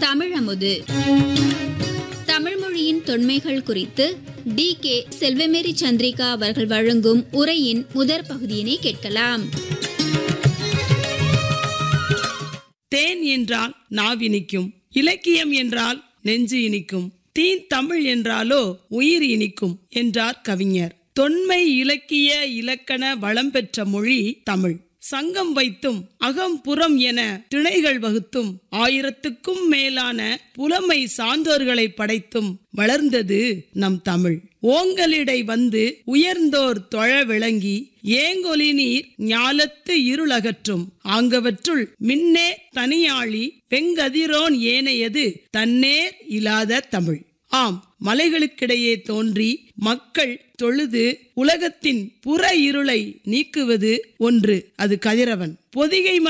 தமிழமுது தமிழ் மொழியின் தொன்மைகள் குறித்து D K Selvamary Chandrika அவர்கள் வழங்கும் உரையின் முதற் பகுதியினை கேட்கலாம் தேன் என்றால் நாவினிக்கும் இலக்கியம் என்றால் நெஞ்சு இனிக்கும் தீன் தமிழ் என்றாலோ உயிர் இனிக்கும் என்றார் கவிஞர் தொன்மை இலக்கிய இலக்கண வளம் பெற்ற மொழி தமிழ் சங்கம் வைத்தும் அகம் புறம் என திணைகள் வகுத்தும் ஆயிரத்துக்கும் மேலான புலமை சான்றோர்களை படைத்தும் வளர்ந்தது நம் தமிழ் ஓங்கலிடை வந்து உயர்ந்தோர் தொழ விளங்கி ஏங்கொலி நீர் ஞாலத்து இருளகற்றும் ஆங்கவற்றுள் மின்னே தனியாளி வெங்கதிரோன் ஏனையது தன்னேர் இலாத தமிழ் ஆம் மலைகளுக்கிடையே தோன்றி மக்கள் தொழுது உலகத்தின் புற இருளை நீக்குவது ஒன்று அது கதிரவன் பொதிகை